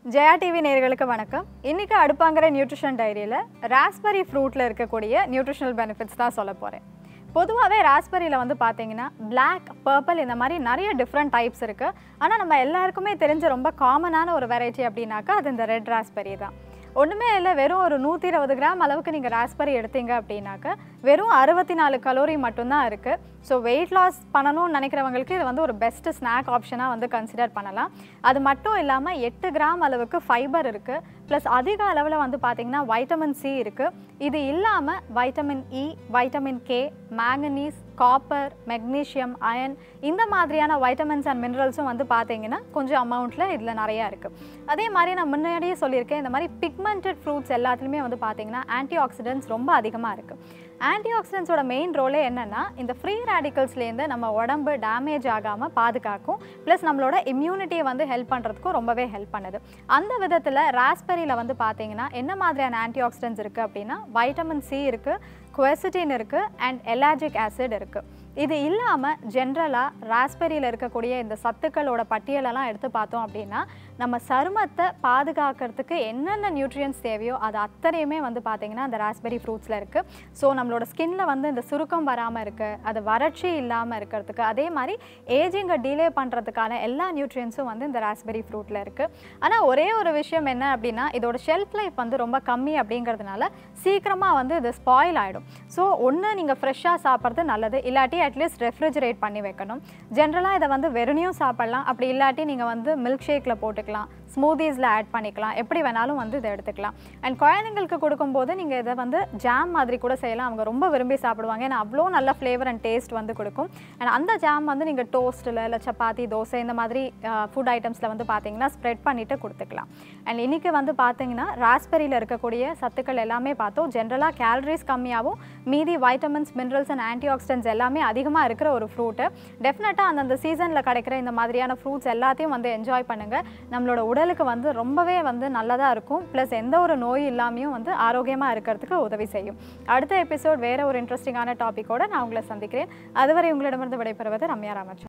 Jaya TV நேயர்களுக்கு வணக்கம் இன்னைக்கு அடுப்பாங்கிற நியூட்ரிஷன் டைரியில் ராஸ்பெரி ஃப்ரூட்டில் இருக்கக்கூடிய நியூட்ரிஷனல் பெனிஃபிட்ஸ் தான் சொல்ல போகிறேன் பொதுவாகவே ராஸ்பெரியில் வந்து பார்த்தீங்கன்னா Black பர்பிள் இந்த மாதிரி நிறைய டிஃப்ரெண்ட் டைப்ஸ் இருக்குது ஆனால் நம்ம எல்லாருக்குமே தெரிஞ்ச ரொம்ப காமனான ஒரு வெரைட்டி அப்படின்னாக்கா அது இந்த ரெட் ராஸ்பெரி தான் ஒன்றுமே இல்லை வெறும் ஒரு நூற்றி இருபது கிராம் அளவுக்கு நீங்கள் ராஸ்பெரி எடுத்தீங்க அப்படின்னாக்க வெறும் அறுபத்தி நாலு கலோரி மட்டும்தான் இருக்குது ஸோ வெயிட் லாஸ் பண்ணணும்னு நினைக்கிறவங்களுக்கு இது வந்து ஒரு பெஸ்ட் ஸ்நாக் ஆப்ஷனாக வந்து கன்சிடர் பண்ணலாம் அது மட்டும் இல்லாமல் எட்டு கிராம் அளவுக்கு ஃபைபர் இருக்குது ப்ளஸ் அதிக அளவில் வந்து பார்த்திங்கன்னா வைட்டமின் சி இருக்குது இது இல்லாமல் vitamin E vitamin K manganese copper magnesium iron இந்த மாதிரியான வைட்டமின்ஸ் அண்ட் மினரல்ஸும் வந்து பார்த்தீங்கன்னா கொஞ்சம் அமௌண்ட்டில் இதில் நிறையா இருக்குது அதே மாதிரி நான் முன்னாடியே சொல்லியிருக்கேன் இந்த மாதிரி பிக்மெண்டட் ஃப்ரூட்ஸ் எல்லாத்துலேயுமே வந்து பார்த்தீங்கன்னா ஆன்டி ஆக்சிடென்ட்ஸ் ரொம்ப அதிகமாக இருக்குது ஆன்டி ஆக்சிடென்ட்ஸோட மெயின் ரோலே என்னென்னா இந்த ஃப்ரீ ரேடிக்கல்ஸ்லேருந்து நம்ம உடம்பு டேமேஜ் ஆகாமல் பாதுகாக்கும் ப்ளஸ் நம்மளோட இம்யூனிட்டியை வந்து ஹெல்ப் பண்ணுறதுக்கும் ரொம்பவே ஹெல்ப் பண்ணுது அந்த விதத்தில் ராஸ்பெரியில் வந்து பார்த்தீங்கன்னா என்ன மாதிரியான ஆன்டி ஆக்சிடென்ட்ஸ் இருக்குது அப்படின்னா வைட்டமின் சி இருக்குது குவெசிட்டின் இருக்குது அண்ட் எலாஜிக் ஆசிட் இருக்குது இது இல்லாமல் ஜென்ரலாக ராஸ்பெரியில் இருக்கக்கூடிய இந்த சத்துக்களோட பட்டியலெல்லாம் எடுத்து பார்த்தோம் அப்படின்னா நம்ம சருமத்தை பாதுகாக்கிறதுக்கு என்னென்ன நியூட்ரியன்ஸ் தேவையோ அது அத்தனையுமே வந்து பார்த்திங்கன்னா அந்த ராஸ்பெரி ஃப்ரூட்ஸில் இருக்குது ஸோ நம்மளோட ஸ்கின்ல வந்து இந்த சுருக்கம் வராமல் இருக்குது அது வறட்சி இல்லாமல் இருக்கிறதுக்கு அதே மாதிரி ஏஜிங்கை டிலே பண்ணுறதுக்கான எல்லா நியூட்ரியன்ஸும் வந்து இந்த ராஸ்பெரி ஃப்ரூட்டில் இருக்குது ஆனால் ஒரே ஒரு விஷயம் என்ன அப்படின்னா இதோட ஷெல்ஃப் லைஃப் வந்து ரொம்ப கம்மி அப்படிங்கிறதுனால சீக்கிரமாக வந்து இது ஸ்பாயில் ஆகிடும் ஸோ ஒன்று நீங்கள் ஃப்ரெஷ்ஷாக சாப்பிட்றது நல்லது இல்லாட்டி அட்லீஸ்ட் ரெஃப்ரிஜரேட் பண்ணி வைக்கணும் ஜென்ரலாக இதை வந்து வெறுனையும் சாப்பிட்லாம் அப்படி இல்லாட்டி நீங்கள் வந்து மில்க் ஷேக்கில் போட்டுக்கலாம் ஸ்மூதீஸில் ஆட் பண்ணிக்கலாம் எப்படி வேணாலும் வந்து இதை எடுத்துக்கலாம் அண்ட் குழந்தைங்களுக்கு கொடுக்கும்போது நீங்கள் இதை வந்து ஜாம் மாதிரி கூட செய்யலாம் அவங்க ரொம்ப விரும்பி சாப்பிடுவாங்க ஏன்னா அவ்வளோ நல்ல ஃப்ளேவர் அண்ட் டேஸ்ட் வந்து கொடுக்கும் அண்ட் அந்த ஜாம் வந்து நீங்கள் டோஸ்ட்டில் இல்லை சப்பாத்தி தோசை இந்த மாதிரி ஃபுட் ஐட்டம்ஸில் வந்து பார்த்தீங்கன்னா ஸ்ப்ரெட் பண்ணிவிட்டு கொடுத்துக்கலாம் அண்ட் இன்றைக்கி வந்து பார்த்தீங்கன்னா ராஸ்பெரியில் இருக்கக்கூடிய சத்துக்கள் எல்லாமே பார்த்தோம் ஜென்ரலாக கேலரிஸ் கம்மியாகவும் மீதி vitamins minerals and antioxidants எல்லாமே அதிகமாக இருக்கிற ஒரு ஃப்ரூட்டு டெஃபினட்டாக அந்தந்த சீசனில் கிடைக்கிற இந்த மாதிரியான ஃப்ரூட்ஸ் எல்லாத்தையும் வந்து என்ஜாய் பண்ணுங்கள் நம்மளோட உடலுக்கு வந்து ரொம்பவே வந்து நல்லதாக இருக்கும் ப்ளஸ் எந்த ஒரு நோய் இல்லாமையும் வந்து ஆரோக்கியமாக இருக்கிறதுக்கு உதவி செய்யும் அடுத்த எபிசோட் வேறு ஒரு இன்ட்ரெஸ்டிங்கான டாப்பிக்கோட நான் உங்களை சந்திக்கிறேன் அதுவரை உங்களிடமிருந்து விடைபெறுவது ரம்யா ராமச்சந்திரன்